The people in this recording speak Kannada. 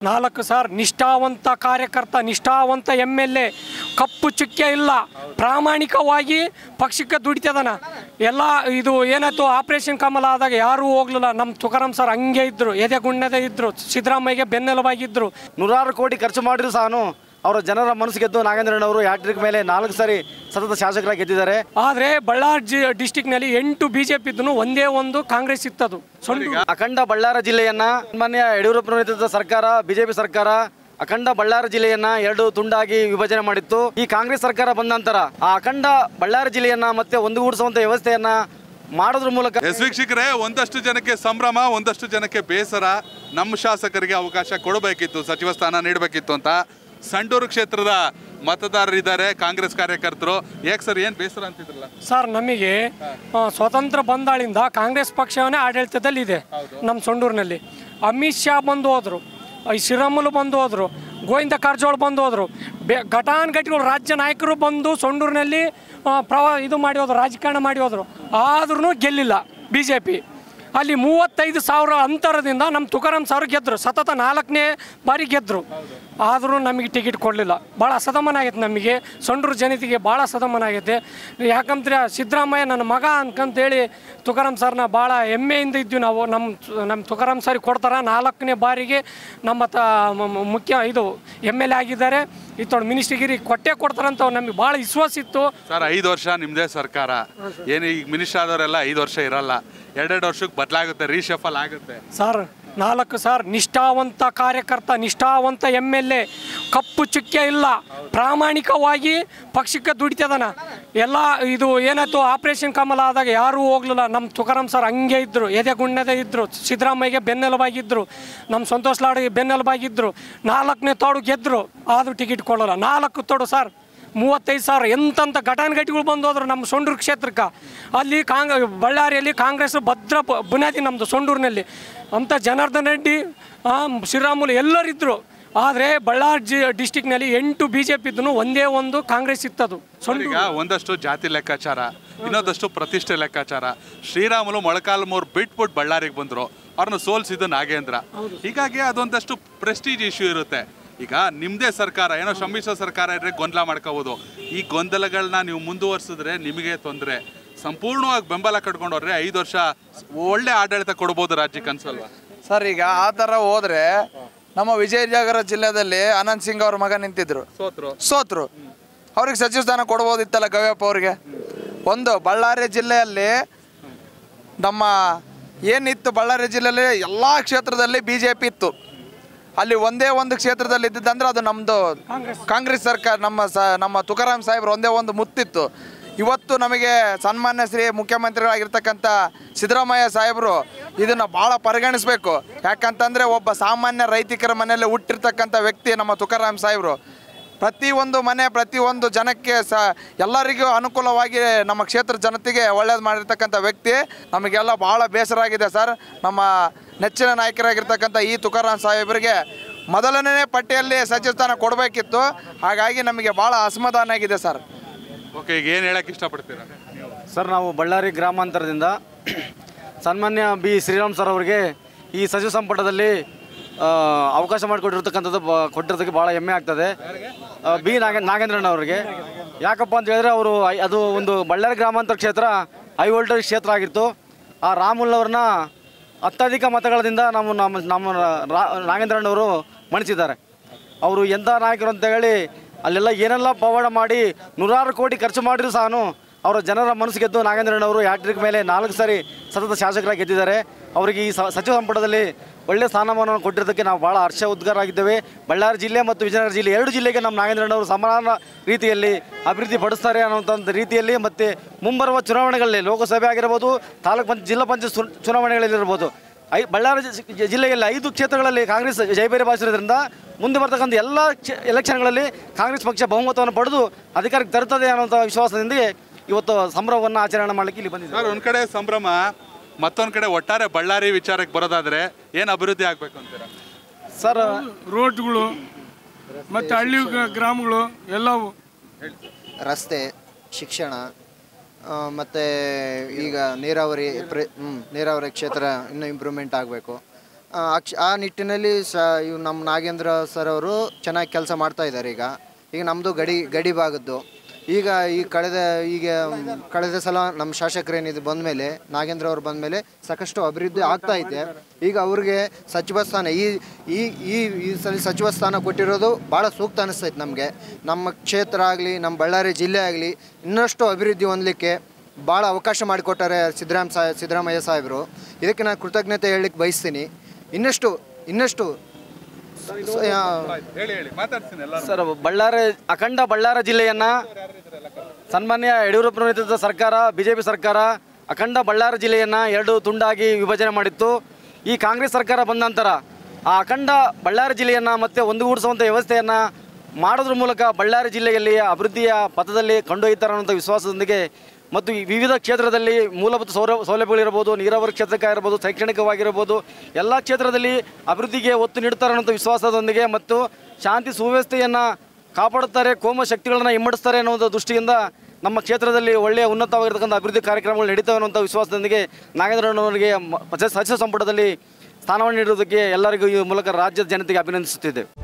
ನಾಲ್ಕು ಸರ್ ನಿಷ್ಠಾವಂತ ಕಾರ್ಯಕರ್ತ ನಿಷ್ಠಾವಂತ ಎಮ್ ಎಲ್ ಎ ಕಪ್ಪು ಚುಕ್ಕೆ ಇಲ್ಲ ಪ್ರಾಮಾಣಿಕವಾಗಿ ಪಕ್ಷಕ್ಕೆ ದುಡಿತದನ ಎಲ್ಲ ಇದು ಏನಾಯ್ತು ಆಪರೇಷನ್ ಕಮಲ ಆದಾಗ ಯಾರೂ ಹೋಗ್ಲಿಲ್ಲ ನಮ್ಮ ತುಕಾರಾಮ್ ಸರ್ ಹಂಗೆ ಇದ್ರು ಎದೆಗುಣ್ಣದೆ ಇದ್ರು ಸಿದ್ದರಾಮಯ್ಯಗೆ ಬೆನ್ನೆಲುಬಾಗಿದ್ರು ನೂರಾರು ಕೋಟಿ ಖರ್ಚು ಮಾಡಿದ್ರು ಸಹ ಅವರ ಜನರ ಮನಸ್ಸು ಗೆದ್ದು ನಾಗೇಂದ್ರಣ್ಣವರು ಹ್ಯಾಟ್ರಿಕ್ ಮೇಲೆ ನಾಲ್ಕು ಸಾರಿ ಸತತ ಶಾಸಕರಾಗಿ ಗೆದ್ದಿದ್ದಾರೆ ಆದರೆ ಬಳ್ಳಾರಿ ಜಿ ಡಿಸ್ಟಿಕ್ನಲ್ಲಿ ಎಂಟು ಬಿ ಜೆ ಪಿ ಇದ್ದು ಒಂದೇ ಒಂದು ಕಾಂಗ್ರೆಸ್ ಇತ್ತದು ಸೊಂಡು ಅಖಂಡ ಬಳ್ಳಾರಿ ಜಿಲ್ಲೆಯನ್ನ ಮಾನ್ಯ ಯಡಿಯೂರಪ್ಪ ನೇತೃತ್ವದ ಸರ್ಕಾರ ಬಿಜೆಪಿ ಸರ್ಕಾರ ಅಖಂಡ ಬಳ್ಳಾರಿ ಜಿಲ್ಲೆಯನ್ನ ಎರಡು ತುಂಡಾಗಿ ವಿಭಜನೆ ಮಾಡಿತ್ತು ಈ ಕಾಂಗ್ರೆಸ್ ಸರ್ಕಾರ ಬಂದ ನಂತರ ಆ ಅಖಂಡ ಬಳ್ಳಾರಿ ಜಿಲ್ಲೆಯನ್ನ ಮತ್ತೆ ಒಂದುಗೂಡಿಸುವಂತ ವ್ಯವಸ್ಥೆಯನ್ನ ಮಾಡೋದ್ರ ಮೂಲಕ ಎಸ್ ವೀಕ್ಷಕರೇ ಒಂದಷ್ಟು ಜನಕ್ಕೆ ಸಂಭ್ರಮ ಒಂದಷ್ಟು ಜನಕ್ಕೆ ಬೇಸರ ನಮ್ಮ ಶಾಸಕರಿಗೆ ಅವಕಾಶ ಕೊಡಬೇಕಿತ್ತು ಸಚಿವ ಸ್ಥಾನ ನೀಡಬೇಕಿತ್ತು ಅಂತ ಸಂಡೂರು ಕ್ಷೇತ್ರದ ಮತದಾರರಿದ್ದಾರೆ ಕಾಂಗ್ರೆಸ್ ಕಾರ್ಯಕರ್ತರು ಯಾಕೆ ಸರ್ ಏನು ಬೇಸರ ಅಂತಿದ್ರಲ್ಲ ಸರ್ ನಮಗೆ ಆ, ಸ್ವತಂತ್ರ ಬಂದಾಳಿಂದ ಕಾಂಗ್ರೆಸ್ ಪಕ್ಷವನ್ನೇ ಆಡಳಿತದಲ್ಲಿದೆ ನಮ್ಮ ಸೊಂಡೂರಿನಲ್ಲಿ ಅಮಿತ್ ಶಾ ಬಂದು ಹೋದರು ಈ ಶ್ರೀರಾಮುಲು ಬಂದು ಹೋದರು ಗೋವಿಂದ ಕಾರಜೋಳ ಬಂದು ಹೋದರು ಬೆ ಘಟಾನುಘಟಿಗಳು ರಾಜ್ಯ ನಾಯಕರು ಬಂದು ಸೊಂಡೂರಿನಲ್ಲಿ ಆ, ಪ್ರವಾ ಇದು ಮಾಡಿ ಹೋದ್ರು ರಾಜಕಾರಣ ಮಾಡಿ ಹೋದರು ಆದ್ರೂ ಗೆಲ್ಲಿಲ್ಲ ಬಿ ಜೆ ಪಿ ಅಲ್ಲಿ ಮೂವತ್ತೈದು ಸಾವಿರ ಅಂತರದಿಂದ ನಮ್ಮ ತುಕಾರಾಮ್ ಸಾವಿರ ಗೆದ್ದರು ಸತತ ನಾಲ್ಕನೇ ಬಾರಿ ಗೆದ್ದರು ಆದರೂ ನಮಗೆ ಟಿಕೆಟ್ ಕೊಡಲಿಲ್ಲ ಭಾಳ ಅಸಮಾನ ಆಗೈತೆ ನಮಗೆ ಸೊಂಡೂರು ಜನತೆಗೆ ಭಾಳ ಅಸಮಾನ ಆಗೈತೆ ಯಾಕಂದ್ರೆ ಸಿದ್ದರಾಮಯ್ಯ ನನ್ನ ಮಗ ಅನ್ಕಂತೇಳಿ ತುಕಾರಾಮ್ ಸರ್ನ ಭಾಳ ಹೆಮ್ಮೆಯಿಂದ ಇದ್ವಿ ನಾವು ನಮ್ಮ ನಮ್ಮ ತುಕಾರಾಮ್ ಸರ್ ಕೊಡ್ತಾರೆ ನಾಲ್ಕನೇ ಬಾರಿಗೆ ನಮ್ಮ ತ ಮ- ಮ- ಮುಖ್ಯ ಇದು ಎಮ್ ಎಲ್ ಎ ಆಗಿದ್ದಾರೆ ಇತ್ತೊಂದು ಮಿನಿಸ್ಟ್ರಿಗಿರಿ ಕೊಟ್ಟೆ ಕೊಡ್ತಾರಂತ ನಮಗೆ ಭಾಳ ವಿಶ್ವಾಸ ಇತ್ತು ಸರ್ ಐದು ವರ್ಷ ನಿಮ್ಮದೇ ಸರ್ಕಾರ ಏನು ಈಗ ಮಿನಿಸ್ಟರ್ ಆದವರೆಲ್ಲ ಐದು ವರ್ಷ ಇರಲ್ಲ ಎರಡೆರಡು ವರ್ಷಕ್ಕೆ ಬದಲಾಗುತ್ತೆ ರೀಶಫಲ್ ಆಗುತ್ತೆ ಸರ್ ನಾಲ್ಕು ಸರ್ ನಿಷ್ಠಾವಂತ ಕಾರ್ಯಕರ್ತ ನಿಷ್ಠಾವಂತ ಎಮ್ ಎಲ್ ಎ ಕಪ್ಪು ಚುಕ್ಕೆ ಇಲ್ಲ ಪ್ರಾಮಾಣಿಕವಾಗಿ ಪಕ್ಷಕ್ಕೆ ದುಡಿತದನ ಎಲ್ಲ ಇದು ಏನಾಯ್ತು ಆಪರೇಷನ್ ಕಮಲ ಆದಾಗ ಯಾರೂ ಹೋಗ್ಲಿಲ್ಲ ನಮ್ಮ ತುಕಾರಾಮ್ ಸರ್ ಹಂಗೆ ಇದ್ರು ಎದೆಗುಣ್ಣದೆ ಇದ್ರು ಸಿದ್ದರಾಮಯ್ಯಗೆ ಬೆನ್ನೆಲುಬಾಗಿದ್ರು ನಮ್ಮ ಸಂತೋಷ್ ಲಾಡಿಗೆ ಬೆನ್ನೆಲುಬಾಗಿದ್ರು ನಾಲ್ಕನೇ ತೋಡು ಗೆದ್ದರು ಆದರೂ ಟಿಕೆಟ್ ಕೊಡೋಲ್ಲ ನಾಲ್ಕು ತೋಡು ಸರ್ ಮೂವತ್ತೈದು ಸಾವಿರ ಎಂತಂತ ಘಟಾನುಘಟಿಗಳು ಬಂದು ಹೋದ್ರು ನಮ್ಮ ಸೊಂಡೂರು ಕ್ಷೇತ್ರಕ್ಕೆ ಅಲ್ಲಿ ಕಾಂಗ್ ಬಳ್ಳಾರಿಯಲ್ಲಿ ಕಾಂಗ್ರೆಸ್ ಭದ್ರ ಬ- ಬುನಾದಿ ನಮ್ಮದು ಸೊಂಡೂರಿನಲ್ಲಿ ಅಂಥ ಜನಾರ್ದನ್ ರೆಡ್ಡಿ ಆ, ಶ್ರೀರಾಮುಲು ಎಲ್ಲರಿದ್ದರು ಆದರೆ ಬಳ್ಳಾರಿ ಜಿ ಡಿಸ್ಟಿಕ್ನಲ್ಲಿ ಎಂಟು ಬಿ ಜೆ ಪಿ ಇದ್ದು ಒಂದೇ ಒಂದು ಕಾಂಗ್ರೆಸ್ ಇತ್ತದು ಸೊಂಡೂರು ಈಗ ಒಂದಷ್ಟು ಜಾತಿ ಲೆಕ್ಕಾಚಾರ ಇನ್ನೊಂದಷ್ಟು ಪ್ರತಿಷ್ಠೆ ಲೆಕ್ಕಾಚಾರ ಶ್ರೀರಾಮುಲು ಮೊಳಕಾಲ್ಮೂರು ಬಿಟ್ಬಿಟ್ಟು ಬಳ್ಳಾರಿಗೆ ಬಂದರು ಅವ್ರನ್ನ ಸೋಲ್ಸಿದ್ದು ನಾಗೇಂದ್ರ ಹೀಗಾಗಿ ಅದೊಂದಷ್ಟು ಪ್ರೆಸ್ಟೀಜ್ ಇಶ್ಯೂ ಇರುತ್ತೆ ಈಗ ನಿಮ್ಮದೇ ಸರ್ಕಾರ ಏನೋ ಶ್ರಮಿಸೋ ಸರ್ಕಾರ ಇದ್ರೆ ಗೊಂದಲ ಮಾಡ್ಕೋಬೋದು ಈ ಗೊಂದಲಗಳನ್ನ ನೀವು ಮುಂದುವರ್ಸಿದ್ರೆ ನಿಮಗೆ ತೊಂದರೆ ಸಂಪೂರ್ಣವಾಗಿ ಬೆಂಬಲ ಕಟ್ಕೊಂಡವ್ರೆ ಐದು ವರ್ಷ ಒಳ್ಳೆ ಆಡಳಿತ ಕೊಡ್ಬೋದು ರಾಜ್ಯಕ್ಕೆ ಅನ್ಸಲ್ವಾ ಸರ್ ಈಗ ಆ ಥರ ಹೋದ್ರೆ ನಮ್ಮ ವಿಜಯನಗರ ಜಿಲ್ಲೆಯಲ್ಲಿ ಅನಂತ್ ಸಿಂಗ್ ಅವ್ರ ಮಗ ನಿಂತಿದ್ರು ಸೋತ್ರು ಸೋತ್ರು ಅವ್ರಿಗೆ ಸಚಿವ ಸ್ಥಾನ ಕೊಡ್ಬೋದಿತ್ತಲ್ಲ ಗವ್ಯಪ್ಪ ಅವ್ರಿಗೆ ಒಂದು ಬಳ್ಳಾರಿ ಜಿಲ್ಲೆಯಲ್ಲಿ ನಮ್ಮ ಏನಿತ್ತು ಬಳ್ಳಾರಿ ಜಿಲ್ಲೆಯಲ್ಲಿ ಎಲ್ಲ ಕ್ಷೇತ್ರದಲ್ಲಿ ಬಿ ಜೆ ಪಿ ಇತ್ತು ಅಲ್ಲಿ ಒಂದೇ ಒಂದು ಕ್ಷೇತ್ರದಲ್ಲಿ ಇದ್ದಿದ್ದಂದ್ರೆ ಅದು ನಮ್ಮದು ಕಾಂಗ್ರೆಸ್ ಸರ್ಕಾರ ನಮ್ಮ ಸ ನಮ್ಮ ತುಕಾರಾಮ್ ಸಾಹೇಬ್ರು ಒಂದೇ ಒಂದು ಮುತ್ತಿತ್ತು ಇವತ್ತು ನಮಗೆ ಸನ್ಮಾನ್ಯ ಶ್ರೀ ಮುಖ್ಯಮಂತ್ರಿಗಳಾಗಿರ್ತಕ್ಕಂಥ ಸಿದ್ದರಾಮಯ್ಯ ಸಾಹೇಬರು ಇದನ್ನು ಭಾಳ ಪರಿಗಣಿಸಬೇಕು ಯಾಕಂತಂದರೆ ಒಬ್ಬ ಸಾಮಾನ್ಯ ರೈತಿಕರ ಮನೆಯಲ್ಲಿ ಹುಟ್ಟಿರ್ತಕ್ಕಂಥ ವ್ಯಕ್ತಿ ನಮ್ಮ ತುಕಾರಾಮ್ ಸಾಹೇಬರು ಪ್ರತಿಯೊಂದು ಮನೆ ಪ್ರತಿಯೊಂದು ಜನಕ್ಕೆ ಸ ಎಲ್ಲರಿಗೂ ಅನುಕೂಲವಾಗಿ ನಮ್ಮ ಕ್ಷೇತ್ರ ಜನತೆಗೆ ಒಳ್ಳೇದು ಮಾಡಿರ್ತಕ್ಕಂಥ ವ್ಯಕ್ತಿ ನಮಗೆಲ್ಲ ಭಾಳ ಬೇಸರ ಆಗಿದೆ ಸರ್ ನಮ್ಮ ನೆಚ್ಚಿನ ನಾಯಕರಾಗಿರ್ತಕ್ಕಂಥ ಈ ತುಕಾರಾಮ್ ಸಾಹೇಬರಿಗೆ ಮೊದಲನೇ ಪಟ್ಟಿಯಲ್ಲಿ ಸಚಿವ ಸ್ಥಾನ ಕೊಡಬೇಕಿತ್ತು ಹಾಗಾಗಿ ನಮಗೆ ಭಾಳ ಅಸಮಾಧಾನ ಆಗಿದೆ ಸರ್ ಓಕೆ ಈಗ ಏನು ಹೇಳಕ್ಕೆ ಇಷ್ಟಪಡ್ತೀರಾ ಸರ್ ನಾವು ಬಳ್ಳಾರಿ ಗ್ರಾಮಾಂತರದಿಂದ ಸನ್ಮಾನ್ಯ ಬಿ ಶ್ರೀರಾಮ್ ಸರ್ ಅವರಿಗೆ ಈ ಸಚಿವ ಸಂಪುಟದಲ್ಲಿ ಆ, ಅವಕಾಶ ಮಾಡಿಕೊಟ್ಟಿರ್ತಕ್ಕಂಥದ್ದು ಬ ಕೊಟ್ಟಿರೋದಕ್ಕೆ ಭಾಳ ಹೆಮ್ಮೆ ಆಗ್ತದೆ ಆ, ಬಿ ನಾಗ ನಾಗೇಂದ್ರಣ್ಣ ಅವರಿಗೆ ಯಾಕಪ್ಪ ಅಂತ ಹೇಳಿದ್ರೆ ಅವರು ಐ- ಅದು ಒಂದು ಬಳ್ಳಾರಿ ಗ್ರಾಮಾಂತರ ಕ್ಷೇತ್ರ ಹೈ ವೋಲ್ಟೇಜ್ ಕ್ಷೇತ್ರ ಆಗಿತ್ತು ಆ ರಾಮುಲ್ ಅತ್ಯಧಿಕ ಮತಗಳದಿಂದ ನಮ್ಮ ನಮ್ಮ ನಮ್ಮ ರಾ ನಾಗೇಂದ್ರಣ್ಣವರು ಮಣಿಸಿದ್ದಾರೆ ಅವರು ಎಂಥ ನಾಯಕರು ಅಂತ ಹೇಳಿ ಅಲ್ಲೆಲ್ಲ ಏನೆಲ್ಲ ಪವಾಡ ಮಾಡಿ ನೂರಾರು ಕೋಟಿ ಖರ್ಚು ಮಾಡಿದ್ರು ಸಹ ಅವರ ಜನರ ಮನಸ್ಸು ಗೆದ್ದು ನಾಗೇಂದ್ರಣ್ಣವರು ಹ್ಯಾಟ್ರಿಕ್ ಮೇಲೆ ನಾಲ್ಕು ಸಾರಿ ಸತತ ಶಾಸಕರಾಗಿ ಗೆದ್ದಿದ್ದಾರೆ ಅವರಿಗೆ ಈ ಸ- ಸಚಿವ ಸಂಪುಟದಲ್ಲಿ ಒಳ್ಳೆಯ ಸ್ಥಾನಮಾನವನ್ನು ಕೊಟ್ಟಿರೋದಕ್ಕೆ ನಾವು ಭಾಳ ಹರ್ಷ ಉದ್ಗಾರಾಗಿದ್ದೇವೆ ಬಳ್ಳಾರಿ ಜಿಲ್ಲೆ ಮತ್ತು ವಿಜಯನಗರ ಜಿಲ್ಲೆ ಎರಡು ಜಿಲ್ಲೆಗೆ ನಮ್ಮ ನಾಗೇಂದ್ರಣ್ಣವರು ಸಮಾನ ರೀತಿಯಲ್ಲಿ ಅಭಿವೃದ್ಧಿ ಪಡಿಸ್ತಾರೆ ಅನ್ನೋಂಥ ಒಂದು ರೀತಿಯಲ್ಲಿ ಮತ್ತು ಮುಂಬರುವ ಚುನಾವಣೆಗಳಲ್ಲಿ ಲೋಕಸಭೆ ಆಗಿರ್ಬೋದು ತಾಲೂಕು ಪಂಚ ಜಿಲ್ಲಾ ಪಂಚಾಯತ್ ಚು- ಚುನಾವಣೆಗಳಲ್ಲಿರ್ಬೋದು ಐ ಬಳ್ಳಾರಿ ಜಿ- ಜಿಲ್ಲೆಯಲ್ಲಿ ಐದು ಕ್ಷೇತ್ರಗಳಲ್ಲಿ ಕಾಂಗ್ರೆಸ್ ಜಯಬೇರಿ ಭಾಷಿರೋದ್ರಿಂದ ಮುಂದೆ ಬರ್ತಕ್ಕಂಥ ಎಲ್ಲ ಕ್ಷೇ- ಎಲೆಕ್ಷನ್ಗಳಲ್ಲಿ ಕಾಂಗ್ರೆಸ್ ಪಕ್ಷ ಬಹುಮತವನ್ನು ಪಡೆದು ಅಧಿಕಾರಕ್ಕೆ ತರುತ್ತದೆ ಅನ್ನೋಂಥ ವಿಶ್ವಾಸದಿಂದ ಇವತ್ತು ಸಂಭ್ರಮವನ್ನು ಆಚರಣೆ ಮಾಡಲಿಕ್ಕೆ ಇಲ್ಲಿ ಬಂದಿದ್ದಾರೆ ಸರ್ ಒಂದ್ ಕಡೆ ಸಂಭ್ರಮ ಮತ್ತೊಂದ್ ಕಡೆ ಒಟ್ಟಾರೆ ಬಳ್ಳಾರಿ ವಿಚಾರಕ್ಕೆ ಬರೋದಾದ್ರೆ ಏನ್ ಅಭಿವೃದ್ಧಿ ಆಗ್ಬೇಕು ಅಂತೀರಾ ಸರ್ ರೋಡ್ಗಳು ಮತ್ತು ಹಳ್ಳಿ ಗ- ಗ್ರಾಮಗಳು ಎಲ್ಲವೂ ರಸ್ತೆ ಶಿಕ್ಷಣ ಆ, ಮತ್ತೆ ಈಗ ನೀರಾವರಿ ಪ್ರ ಹ್ಮ್, ನೀರಾವರಿ ಕ್ಷೇತ್ರ ಇನ್ನೂ ಇಂಪ್ರೂವ್ಮೆಂಟ್ ಆಗಬೇಕು ಆ, ಅಕ್ಷ ಆ ನಿಟ್ಟಿನಲ್ಲಿ ಸ ಇವ್ ನಮ್ಮ ನಾಗೇಂದ್ರ ಸರ್ ಅವರು ಚೆನ್ನಾಗಿ ಕೆಲಸ ಮಾಡ್ತಾ ಇದ್ದಾರೆ ಈಗ ಈಗ ನಮ್ಮದು ಗಡಿ ಗಡಿ ಭಾಗದ್ದು ಈಗ ಈ ಕಳೆದ ಈಗ ಮ್, ಕಳೆದ ಸಲ ನಮ್ಮ ಶಾಸಕರೇನಿದು ಬಂದಮೇಲೆ ನಾಗೇಂದ್ರ ಅವರು ಬಂದಮೇಲೆ ಸಾಕಷ್ಟು ಅಭಿವೃದ್ಧಿ ಆಗ್ತಾ ಇದೆ ಈಗ ಅವ್ರಿಗೆ ಸಚಿವ ಸ್ಥಾನ ಈ ಈ ಈ ಈ ಸಲ ಸಚಿವ ಸ್ಥಾನ ಕೊಟ್ಟಿರೋದು ಭಾಳ ಸೂಕ್ತ ಅನಿಸ್ತೈತೆ ನಮಗೆ ನಮ್ಮ ಕ್ಷೇತ್ರ ಆಗಲಿ ನಮ್ಮ ಬಳ್ಳಾರಿ ಜಿಲ್ಲೆ ಆಗಲಿ ಇನ್ನಷ್ಟು ಅಭಿವೃದ್ಧಿ ಹೊಂದಲಿಕ್ಕೆ ಭಾಳ ಅವಕಾಶ ಮಾಡಿಕೊಟ್ಟಾರೆ ಸಿದ್ದರಾಮ ಸಾ ಸಿದ್ದರಾಮಯ್ಯ ಸಾಹೇಬರು ಇದಕ್ಕೆ ನಾನು ಕೃತಜ್ಞತೆ ಹೇಳಲಿಕ್ಕೆ ಬಯಸ್ತೀನಿ ಇನ್ನಷ್ಟು ಇನ್ನಷ್ಟು ಸ- ಯಾ- ಹೇಳಿ ಹೇಳಿ ಮಾತಾಡ್ತೀನಿ ಎಲ್ಲ ಸರ್ ಬಳ್ಳಾರಿ ಅಖಂಡ ಬಳ್ಳಾರಿ ಜಿಲ್ಲೆಯನ್ನ ಸನ್ಮಾನ್ಯ ಯಡಿಯೂರಪ್ಪನ ನೇತೃತ್ವದ ಸರ್ಕಾರ ಬಿಜೆಪಿ ಸರ್ಕಾರ ಅಖಂಡ ಬಳ್ಳಾರಿ ಜಿಲ್ಲೆಯನ್ನ ಎರಡು ತುಂಡಾಗಿ ವಿಭಜನೆ ಮಾಡಿತ್ತು ಈ ಕಾಂಗ್ರೆಸ್ ಸರ್ಕಾರ ಬಂದ ನಂತರ ಆ ಅಖಂಡ ಬಳ್ಳಾರಿ ಜಿಲ್ಲೆಯನ್ನ ಮತ್ತೆ ಒಂದುಗೂಡಿಸುವಂಥ ವ್ಯವಸ್ಥೆಯನ್ನ ಮಾಡೋದ್ರ ಮೂಲಕ ಬಳ್ಳಾರಿ ಜಿಲ್ಲೆಯಲ್ಲಿ ಅಭಿವೃದ್ಧಿಯ ಪಥದಲ್ಲಿ ಕೊಂಡೊಯ್ತಾರೆ ಅನ್ನೋಂಥ ವಿಶ್ವಾಸದೊಂದಿಗೆ ಮತ್ತು ಈ ವಿವಿಧ ಕ್ಷೇತ್ರದಲ್ಲಿ ಮೂಲಭೂತ ಸೌರ ಸೌಲಭ್ಯಗಳಿರ್ಬೋದು ನೀರಾವರಿ ಕ್ಷೇತ್ರಕ್ಕಾಗಿರ್ಬೋದು ಶೈಕ್ಷಣಿಕವಾಗಿರ್ಬೋದು ಎಲ್ಲ ಕ್ಷೇತ್ರದಲ್ಲಿ ಅಭಿವೃದ್ಧಿಗೆ ಒತ್ತು ನೀಡ್ತಾರೆ ಅನ್ನೋಂಥ ವಿಶ್ವಾಸದೊಂದಿಗೆ ಮತ್ತು ಶಾಂತಿ ಸುವ್ಯವಸ್ಥೆಯನ್ನು ಕಾಪಾಡುತ್ತಾರೆ ಕೋಮ ಶಕ್ತಿಗಳನ್ನು ಹಿಮ್ಮಡಿಸ್ತಾರೆ ಅನ್ನೋ ದೃಷ್ಟಿಯಿಂದ ನಮ್ಮ ಕ್ಷೇತ್ರದಲ್ಲಿ ಒಳ್ಳೆಯ ಉನ್ನತವಾಗಿರ್ತಕ್ಕಂಥ ಅಭಿವೃದ್ಧಿ ಕಾರ್ಯಕ್ರಮಗಳು ನಡೀತವೆ ಅನ್ನುವಂಥ ವಿಶ್ವಾಸದೊಂದಿಗೆ ನಾಗೇಂದ್ರಣ್ಣವರಿಗೆ ಮ- ಸಚಿವ ಸಂಪುಟದಲ್ಲಿ ಸ್ಥಾನವನ್ನು ನೀಡುವುದಕ್ಕೆ ಎಲ್ಲರಿಗೂ ಈ ಮೂಲಕ ರಾಜ್ಯದ ಜನತೆಗೆ ಅಭಿನಂದಿಸುತ್ತಿದ್ದೇವೆ